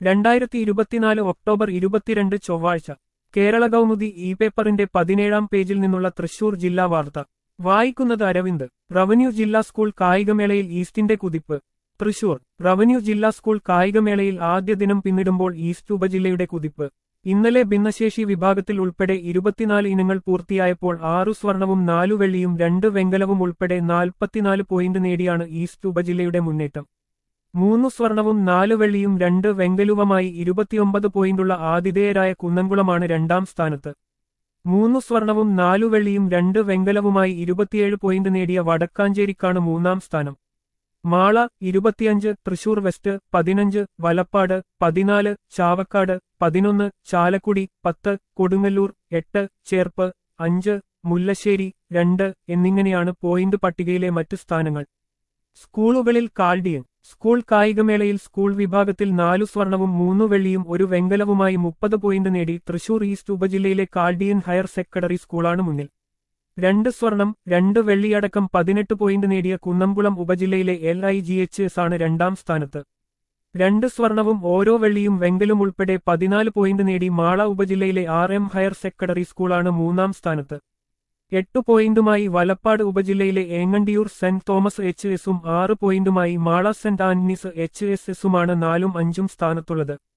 രണ്ടായിരത്തി ഇരുപത്തിനാല് ഒക്ടോബർ ഇരുപത്തിരണ്ട് ചൊവ്വാഴ്ച കേരള കൗമുദി ഇ പേപ്പറിന്റെ പതിനേഴാം പേജിൽ നിന്നുള്ള തൃശൂർ ജില്ലാ വാർത്ത വായിക്കുന്നത് അരവിന്ദ് റവന്യൂ ജില്ലാ സ്കൂൾ കായികമേളയിൽ ഈസ്റ്റിന്റെ കുതിപ്പ് തൃശൂർ റവന്യൂ ജില്ലാ സ്കൂൾ കായികമേളയിൽ ആദ്യ ദിനം പിന്നിടുമ്പോൾ ഈസ്റ്റ് ഉപജില്ലയുടെ കുതിപ്പ് ഇന്നലെ ഭിന്നശേഷി വിഭാഗത്തിൽ ഉൾപ്പെടെ ഇരുപത്തിനാല് ഇനങ്ങൾ പൂർത്തിയായപ്പോൾ ആറു സ്വർണവും നാലു വെള്ളിയും രണ്ട് വെങ്കലവും ഉൾപ്പെടെ നാൽപ്പത്തിനാല് പോയിന്റ് നേടിയാണ് ഈസ്റ്റ് ഉപജില്ലയുടെ മുന്നേറ്റം മൂന്ന് സ്വർണവും നാല് വെള്ളിയും രണ്ട് വെങ്കലുവുമായി ഇരുപത്തിയൊമ്പത് പോയിന്റുള്ള ആതിഥേയരായ കുന്നംകുളമാണ് രണ്ടാം സ്ഥാനത്ത് മൂന്ന് സ്വർണവും നാലു വെള്ളിയും രണ്ട് വെങ്കലവുമായി ഇരുപത്തിയേഴ് പോയിന്റ് നേടിയ വടക്കാഞ്ചേരിക്കാണ് മൂന്നാം സ്ഥാനം മാള ഇരുപത്തിയഞ്ച് തൃശൂർ വെസ്റ്റ് പതിനഞ്ച് വലപ്പാട് പതിനാല് ചാവക്കാട് പതിനൊന്ന് ചാലക്കുടി പത്ത് കൊടുങ്ങല്ലൂർ എട്ട് ചേർപ്പ് അഞ്ച് മുല്ലശ്ശേരി രണ്ട് എന്നിങ്ങനെയാണ് പോയിന്റ് പട്ടികയിലെ മറ്റ് സ്ഥാനങ്ങൾ സ്കൂളുകളിൽ കാൽഡിയൻ സ്കൂൾ കായികമേളയിൽ സ്കൂൾ വിഭാഗത്തിൽ നാലു സ്വർണവും മൂന്നു വെള്ളിയും ഒരു വെങ്കലവുമായി മുപ്പത് പോയിന്റ് നേടി തൃശൂർ ഈസ്റ്റ് ഉപജില്ലയിലെ കാൽഡിയൻ ഹയർ സെക്കൻഡറി സ്കൂളാണ് മുന്നിൽ രണ്ട് സ്വർണം രണ്ട് വെള്ളിയടക്കം പതിനെട്ട് പോയിന്റ് നേടിയ കുന്നംകുളം ഉപജില്ലയിലെ L I G H S ആണ് രണ്ടാം സ്ഥാനത്ത് രണ്ട് സ്വർണവും ഓരോ വെള്ളിയും വെങ്കലും ഉൾപ്പെടെ പതിനാല് പോയിന്റ് നേടി മാള ഉപജില്ലയിലെ ആർ എം ഹയർ സെക്കൻഡറി സ്കൂളാണ് മൂന്നാം സ്ഥാനത്ത് എട്ട് പോയിന്റുമായി വലപ്പാട് ഉപജില്ലയിലെ ഏങ്ങണ്ടിയൂർ സെന്റ് തോമസ് എച്ച് എസും ആറ് പോയിന്റുമായി Mala Saint Antony's H S എസുമാണ് നാലും അഞ്ചും സ്ഥാനത്തുള്ളത്